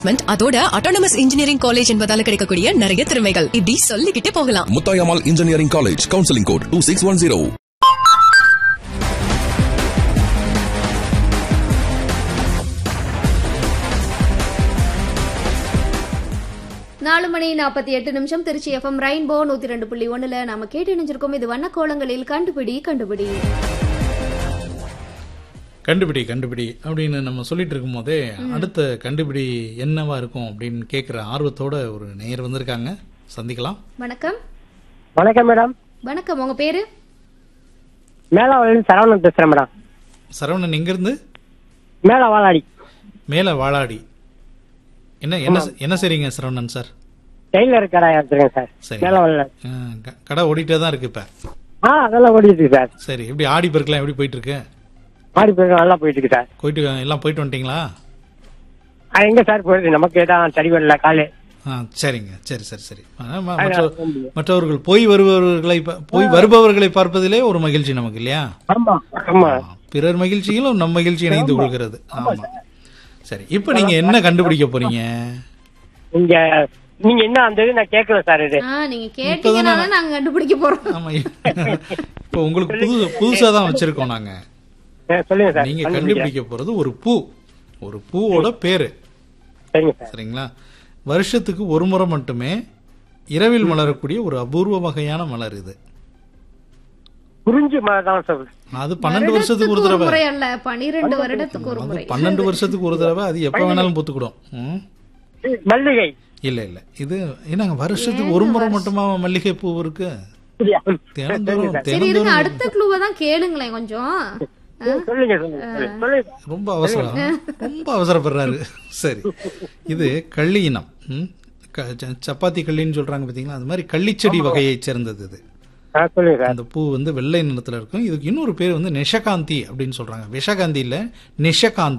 அதோட autonomous engineering college என்பதால கிடைக்கக்கூடிய நிறைய திறமைகள் இப்படி சொல்லிக்கிட்டே போகலாம் Muthayammal engineering college counselling code two six one zero நாலு மணி நாற்பத்தி எட்டு நிமிஷம் திருச்சி எஃப்எம் ரெயின்போ நூத்தி ரெண்டு புள்ளி ஒண்ணுல நாம கேட்டு இணைஞ்சிருக்கோம் இது வண்ணக்கோலங்களில் கண்டுபிடி கண்டுபிடி கண்டுபிடி கண்டுபிடி அப்படின்னு நம்ம சொல்லிட்டு இருக்கும்போதே அடுத்த கண்டுபிடி என்னவா இருக்கும் அப்படின்னு கேட்குற ஆர்வத்தோட ஒரு நேயர் வந்திருக்காங்க சந்திக்கலாம் வணக்கம் வணக்கம் மேடம் வணக்கம் உங்க பேரு மேலாவாளி சரவணன் பேசுறேன் மேடம் சரவணன் எங்கிருந்து மேலா வாழாடி மேலே வாளாடி என்ன என்ன என்ன செய்றீங்க சரவணன் சார் டெய்லர் கடை எடுத்துருக்கேன் சார் சரி மேலா வாழ ஆ, க- கடை ஓடிட்டே தான் இருக்கு இப்ப ஆ அதெல்லாம் ஓடிட்டு இருக்கு சார் சரி எப்படி ஆடி பெருக்கலாம் எப்படி போயிட்டு இருக்கு ஆடி போய் நல்லா போயிட்டு இருக்கு சார் போயிட்டு எல்லாம் போயிட்டு வந்துட்டீங்களா அது எங்க சார் போயிடுது நமக்கு தான் சரி வரல காலு ஆ சரிங்க சரி சரி சரி ஆ, ம- மற்ற- மற்றவர்கள் போய் வருபவர்களை ப- போய் வருபவர்களை பார்ப்பதிலே ஒரு மகிழ்ச்சி நமக்கு இல்லையா ஆமா ஆமா ஆ, பிறர் மகிழ்ச்சியிலும் நம் மகிழ்ச்சி இணைந்து கொள்கிறது ஆமா சரி இப்ப நீங்க என்ன கண்டுபிடிக்க போறீங்க நீங்க நீங்க என்ன அந்த இது நான் கேட்கல சார் இது ஆ நீங்க கேட்டீங்கன்னா நாங்க கண்டுபிடிக்க போறோம் ஆமா இப்ப உங்களுக்கு புது புதுசா தான் வச்சிருக்கோம் நாங்க ஆ, சொல்லுங்க சார் நீங்க கண்டுபிடிக்க போறது ஒரு பூ ஒரு பூவோட பேரு சரிங்க சார் சரிங்களா வருஷத்துக்கு ஒரு முறை மட்டுமே இரவில் மலரக்கூடிய ஒரு அபூர்வ வகையான மலர் இது புரிஞ்சு மாதிரி தான் சார் அது பன்னெண்டு வருஷத்துக்கு ஒரு ஒரு தடவை முறை அல்ல பனிரெண்டு வருடத்துக்கு ஒரு அது முறை பன்னெண்டு வருஷத்துக்கு ஒரு தடவை அது எப்ப வேணாலும் பூத்துக்கிடும் ம்? மல்லிகை இல்ல இல்ல இது என்னங்க வருஷத்துக்கு ஒரு முறை மட்டுமா மல்லிகை பூ இருக்கு தினந்தோறும் சரி இருங்க தினந்தோறும் அடுத்த க்ளூவை தான் கேளுங்களேன் கொஞ்சம் சொல்லுங்க சொல்லுங்க சொல்லுங்க ரொம்ப அவசரம் ரொம்ப அவசரப்படுறாரு சரி இது கள்ளி இனம் ம்? க- ச- சப்பாத்தி கள்ளின்னு சொல்றாங்க பாத்தீங்களா அது மாதிரி கள்ளிச்செடி வகையைச் சேர்ந்தது இது ஆ, சொல்லுங்க சார் அந்த பூ வந்து வெள்ளை நிறத்துல இருக்கும் இதுக்கு இன்னொரு பேர் வந்து நிஷகாந்தி அப்படின்னு சொல்றாங்க விஷகாந்தி இல்ல நிஷகாந்தி